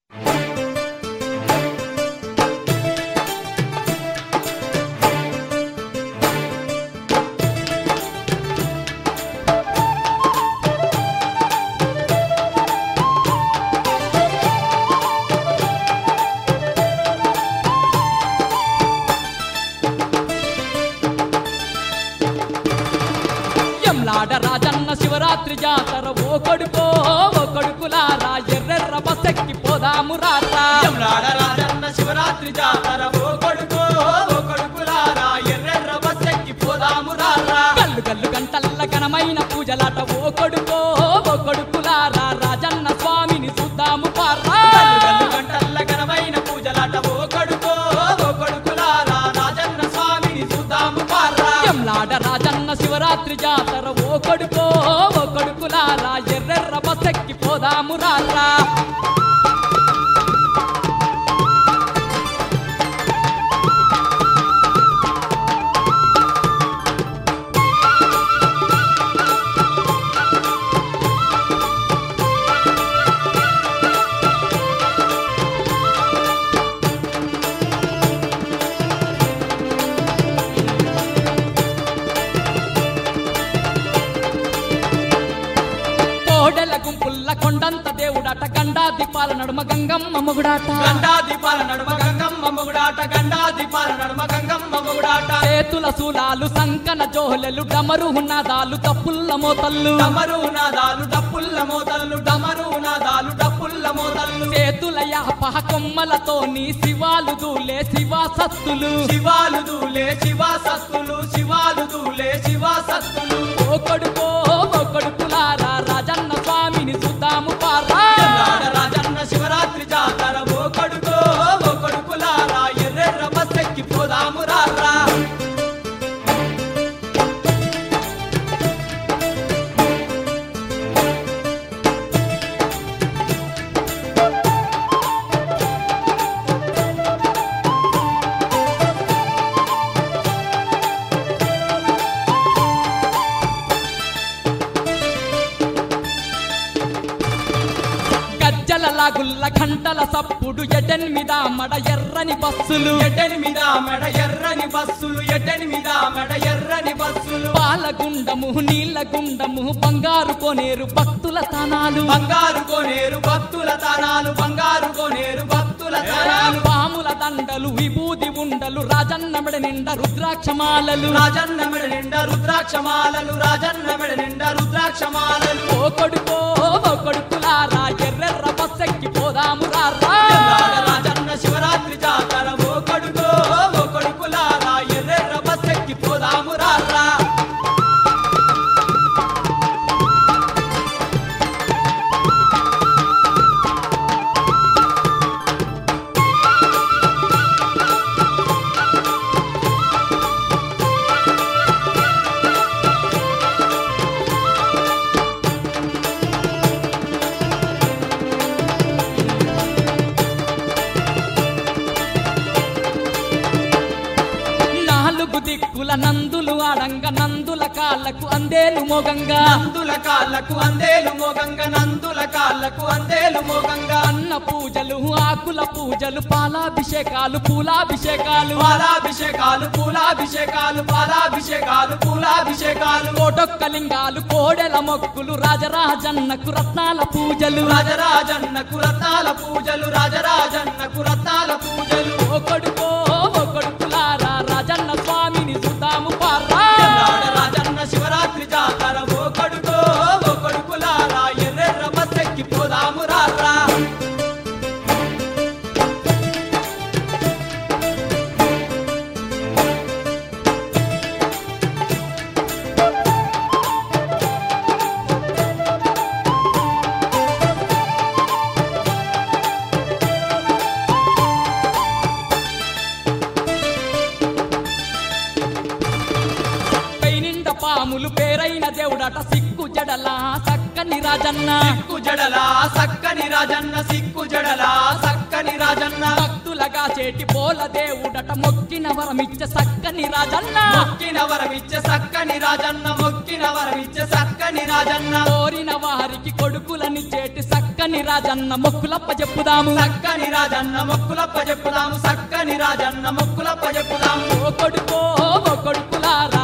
ఎంలాడ రాజన్న శివరాత్రి జాతర ఓ కొడుకో ఓ కొడుకులారా ఎర్రెర్ర బస్సెక్కి పోదాము రారా యమలాడ రాజన్న శివరాత్రి జాతర ఓ కొడుకో ఓ కొడుకులారా ఎర్రెర్ర బస్సెక్కి పోదాము రారా గల్లు గల్లు గంటల్ల ఘనమైన పూజలాట ఓ కొడుకో ఓ కొడుకులారా రాజన్న స్వామిని చూద్దాము పారా గల్లు గల్లు గంటల్ల ఘనమైన పూజలాట ఓ కొడుకో ఓ కొడుకులారా రాజన్న స్వామిని చూద్దాము పారా ఎంలాడ రాజన్న శివరాత్రి జాతర ఓ కొడుకో ఓ కొడుకులారా ఎర్రెర్ర బస్సెక్కి పోదాము రారా కోడెల గుంపుల్ల కొండంత దేవుడాట గండా దీపాల నడుమ గంగమ్మ మొగుడాట గండా దీపాల నడుమ గంగమ్మ మొగుడాట గండా దీపాల నడుమ గంగమ్మ మొగుడాట చేతుల శూలాలు సంకన జోహలెలు డమరు నాదాలు తప్పుల్ల మోతల్లు డమరు నాదాలు డప్పుల్ల మోతల్లు డమరు నాదాలు డప్పుల్ల మోతల్లు చేతుల యాపహ కొమ్మలతోని శివాలు దూలే శివా సత్తులు శివాలు దూలే శివా సత్తులు శివాలు దూలే శివా సత్తులు ఓ కొడుకో ఓ కొడుకులారా రాజన్న స్వామిని చూద్దాము పారా ఎల్లాడ రాజన్న శివరాత్రి జాతర ఓ కొడుకో ఓ కొడుకులారా ఎర్రెర్ర బస్సెక్కి పోదాము రారా గజ్జల లాగుల్ల గంటల సప్పుడు ఎడెనిమిద మడ ఎర్రని బస్సులు ఎడ్డెనిమిద మెడ ఎర్రని బస్సులు ఎడ్డెనిమిద మెడ ఎర్రని బస్సులు పాలగుండము నీళ్ళ గుండము బంగారు కొనేరు భక్తుల తానాలు బంగారు కోనేరు భక్తుల తానాలు బంగారు కోనేరు భక్తుల తానాలు పాముల దండలు విభూది ఉండలు రాజన్న మెడ నిండా రుద్రాక్షమాలలు రాజన్న మెడ నిండా రుద్రాక్షమాలలు రాజన్న మెడ నిండా రుద్రాక్షమాలలు ఓ కొడుకో ఓ కొడుకులారా ఎర్రెర్ర బస్సెక్కి పోదాము రారా ఎల్లాడ రాజన్న శివరాత్రి జాతర ఓ కొడుకో ఓ కొడుకులారా ఎర్రెర్ర బస్సెక్కి పోదాము రారా నాలుగు దిక్కుల నందులు ఆడంగ నందుల కాళ్ళకు అందేలు మోగంగా నందుల కాళ్ళకు అందేలు మోగంగా నందుల కాళ్ళకు అందేలు మోగంగా అన్న పూజలు ఆకుల పూజలు పాలాభిషేకాలు పూలాభిషేకాలు పాలాభిషేకాలు పూలాభిషేకాలు పాలాభిషేకాలు పూలాభిషేకాలు కోటొక్క లింగాలు కోడెల మొక్కులు రాజరాజన్నకు రత్నాల పూజలు రాజరాజన్నకు రత్నాల పూజలు రాజరాజన్నకు రత్నాల పూజలు ఓ కొడుకో ఓ కొడుకులారా రాజన్న స్వామిని చూద్దాము పారా ఎల్లాడ రాజన్న శివరాత్రి జాతర ఓ కొడుకో ఓ కొడుకులారా ఎర్రెర్ర బస్సెక్కి పోదాము రారా పై నిండా పాములు పేరైన దేవుడట సిక్కు జడల సక్కని రాజన్న సిక్కు జడలా సక్కని రాజన్న సిక్కు జడలా సక్కని రాజన్న భక్తులగా కాచేటి పోల దేవుడట మొక్కిన వరమిచ్చ సక్కని రాజన్న మొక్కిన వరమిచ్చే సక్కని రాజన్న మొక్కిన వరమిచ్చే సక్కని రాజన్న కోరిన వారికి కొడుకులని చేటి సక్కని రాజన్న మొక్కులప్ప చెప్పుదాము సక్కని రాజన్న మొక్కులప్ప చెప్పుదాము సక్కని రాజన్న మొక్కులప్ప చెప్పుదాము ఓ కొడుకో ఓ కొడుకులారా